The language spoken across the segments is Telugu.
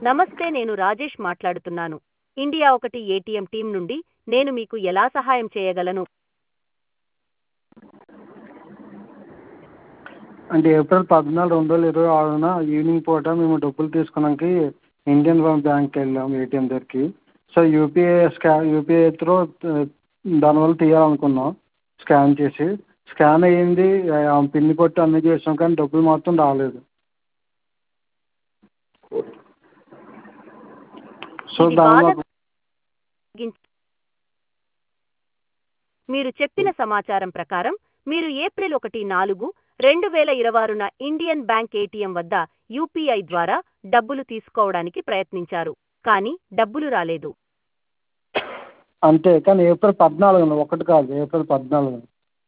నమస్తే నేను రాజేష్ మాట్లాడుతున్నాను ఇండియా ఒకటి ఏటీఎం టీం నుండి నేను మీకు ఎలా సహాయం చేయగలను అంటే ఏప్రిల్ పద్నాలుగు రెండు వేల ఇరవై ఆరున ఈవినింగ్ పూట మేము డబ్బులు తీసుకోవడానికి ఇండియన్ బ్యాంక్కి వెళ్ళాము ఏటీఎం దగ్గరికి సో యూపీఐ స్కా యూపీఐ త్రూ దానివల్ల తీయాలనుకున్నాం స్కాన్ చేసి స్కాన్ అయ్యింది పిన్ కొట్టి అన్నీ చేసాం కానీ డబ్బులు మాత్రం రాలేదు సో ఇది దానివల్ల బాధ కలిగించ- మీరు చెప్పిన సమాచారం ప్రకారం మీరు ఏప్రిల్ ఒకటి నాలుగు రెండు వేల ఇరవైన ఇండియన్ బ్యాంక్ ఏటీఎం వద్ద యూపీఐ ద్వారా డబ్బులు తీసుకోవడానికి ప్రయత్నించారు కానీ డబ్బులు రాలేదు అంతే కానీ ఏప్రిల్ పద్నాలుగున ఒకటి కాదు ఏప్రిల్ పద్నాలుగున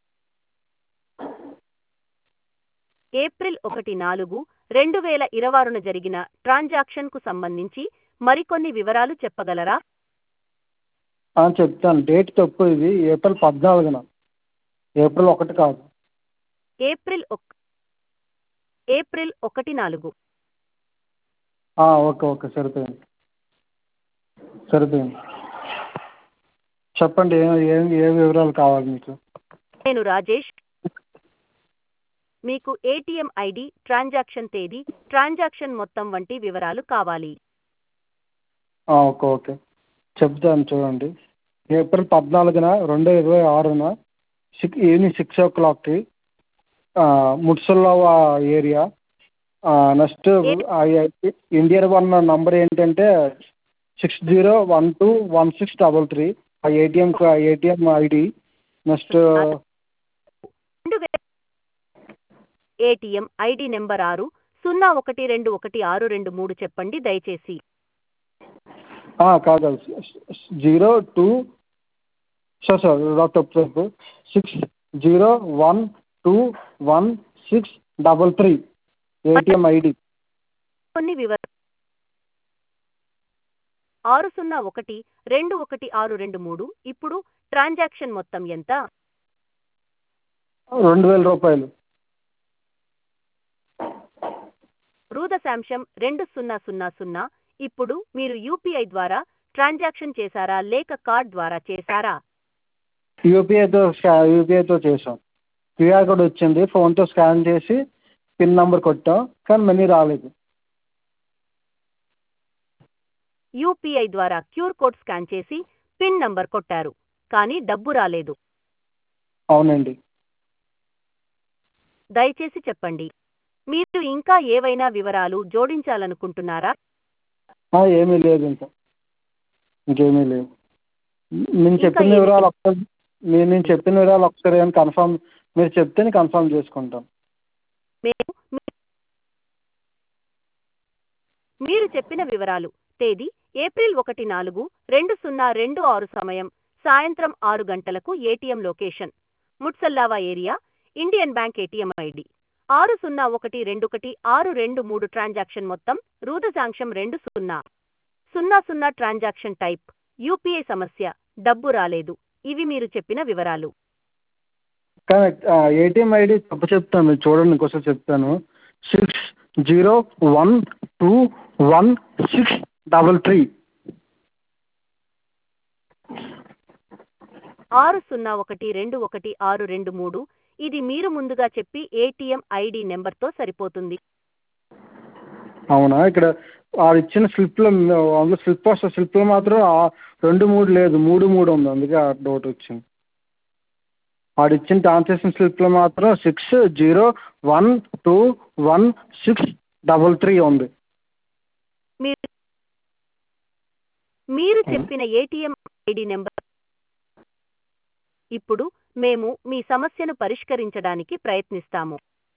ఏప్రిల్ ఒకటి నాలుగు రెండు వేల ఇరవైన జరిగిన ట్రాన్సాక్షన్కు సంబంధించి మరికొన్ని వివరాలు చెప్పగలరా ఆ, చెప్తాను డేట్ తప్పు ఇది ఏప్రిల్ పద్నాలుగున ఏప్రిల్ ఒకటి కాదు ఏప్రిల్ ఒక్ ఏప్రిల్ ఒకటి నాలుగు ఆ, ఓకే ఓకే సరిపోయింది సరిపోయింది చెప్పండి ఏ ఏం ఏ వివరాలు కావాలి మీకు నేను రాజేష్ మీకు ఏటీఎం ఐడి ట్రాన్సాక్షన్ తేదీ ట్రాన్సాక్షన్ మొత్తం వంటి వివరాలు కావాలి ఆ, ఓకే ఓకే చెప్తాను చూడండి ఏప్రిల్ పద్నాలుగున రెండు ఇరవై ఆరున సిక్ ఈవినింగ్ సిక్స్ ఓ క్లాక్కి Mudsallava area next Indian one number ఏంటంటే six zero one two one six double three ఆ ఏటీఎం ఏటీఎం ఐడి నెక్స్ట్ రెండు వేల ఏటీఎం ఐడి నెంబర్ ఆరు సున్నా ఒకటి రెండు ఒకటి ఆరు రెండు మూడు చెప్పండి దయచేసి కాదు జీరో టూ సార్ సార్ తప్పు తప్పు six zero one two one six double three ATM ID కొన్ని వివరాలు ఆరు సున్నా ఒకటి రెండు ఒకటి ఆరు రెండు మూడు ఇప్పుడు ట్రాన్సాక్షన్ మొత్తం ఎంత రెండు వేల రూపాయలు రూదశాంశం రెండు సున్నా సున్నా సున్నా ఇప్పుడు మీరు యూపీఐ ద్వారా ట్రాన్సాక్షన్ చేశారా లేక కార్డ్ ద్వారా చేశారా యూపీఐతో స్కా యూపీఐతో చేసాం క్యూఆర్ కోడ్ వచ్చింది ఫోన్తో స్కాన్ చేసి పిన్ నెంబర్ కొట్టాం కానీ మనీ రాలేదు యూపీఐ ద్వారా క్యూర్ కోడ్ స్కాన్ చేసి పిన్ నంబర్ కొట్టారు కానీ డబ్బు రాలేదు అవునండి దయచేసి చెప్పండి మీరు ఇంకా ఏవైనా వివరాలు జోడించాలనుకుంటున్నారా ఆ, ఏమీ లేదు ఇంకా ఇంకేమీ లేదు నేను చెప్పిన ఏమీ వివరాలు ఒకసారి నేను నేను చెప్పిన వివరాలు ఒకసారి ఏమైనా కన్ఫర్మ్ మీరు చెప్తే నేను కన్ఫర్మ్ చేసుకుంటాను మేము మీ- మీరు చెప్పిన వివరాలు తేదీ ఏప్రిల్ ఒకటి నాలుగు రెండు సున్నా రెండు ఆరు సమయం సాయంత్రం ఆరు గంటలకు ATM location Mutsallava area Indian bank ATM ID ఆరు సున్నా ఒకటి రెండు ఒకటి ఆరు రెండు మూడు ట్రాన్సాక్షన్ మొత్తం రూదశాంశం రెండు సున్నా సున్నా సున్నా ట్రాన్సాక్షన్ టైప్ యూపీఐ సమస్య డబ్బు రాలేదు ఇవి మీరు చెప్పిన వివరాలు కానీ ఏటీఎం ఐడి తప్పు చెప్తాను మీరు చూడండి ఇంకోసారి చెప్తాను six zero one two one six double three ఆరు సున్నా ఒకటి రెండు ఒకటి ఆరు రెండు మూడు ఇది మీరు ముందుగా చెప్పి ఏటీఎం ఐడి నెంబర్తో సరిపోతుంది అవునా ఇక్కడ వాడు ఇచ్చిన స్లిప్లో అందులో స్లిప్ వస్తుంది స్లిప్లో మాత్రం ఆ రెండు మూడు లేదు మూడు మూడు ఉంది అందుకే ఆ డౌట్ వచ్చింది వాడు ఇచ్చిన ట్రాన్సాక్షన్ స్లిప్లో మాత్రం six zero one two one six double three ఉంది మీరు మీరు చెప్పిన ఏటీఎం ఐడి నెంబర్ ఇప్పుడు మేము మీ సమస్యను పరిష్కరించడానికి ప్రయత్నిస్తాము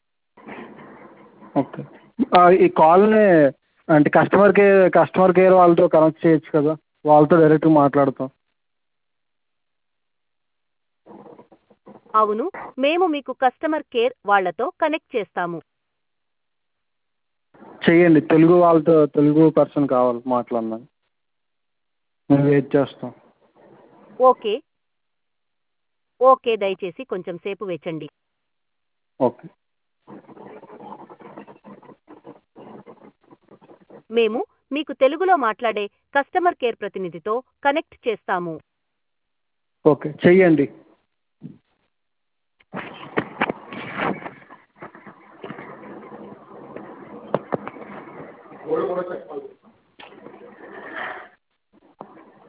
ఓకే ఆ, ఈ కాల్ని అంటే కస్టమర్ కేర్ కస్టమర్ కేర్ వాళ్ళతో కనెక్ట్ చేయొచ్చు కదా వాళ్ళతో డైరెక్ట్గా మాట్లాడతాం అవును మేము మీకు కస్టమర్ కేర్ వాళ్లతో కనెక్ట్ చేస్తాము చెయ్యండి తెలుగు వాళ్ళతో తెలుగు పర్సన్ కావాలి మాట్లాడినా మేము వెయిట్ చేస్తాం ఓకే ఓకే దయచేసి కొంచెం సేపు వేచండి ఓకే మేము మీకు తెలుగులో మాట్లాడే కస్టమర్ కేర్ ప్రతినిధితో కనెక్ట్ చేస్తాము ఓకే చెయ్యండి కూడా కూడా చెప్పాలి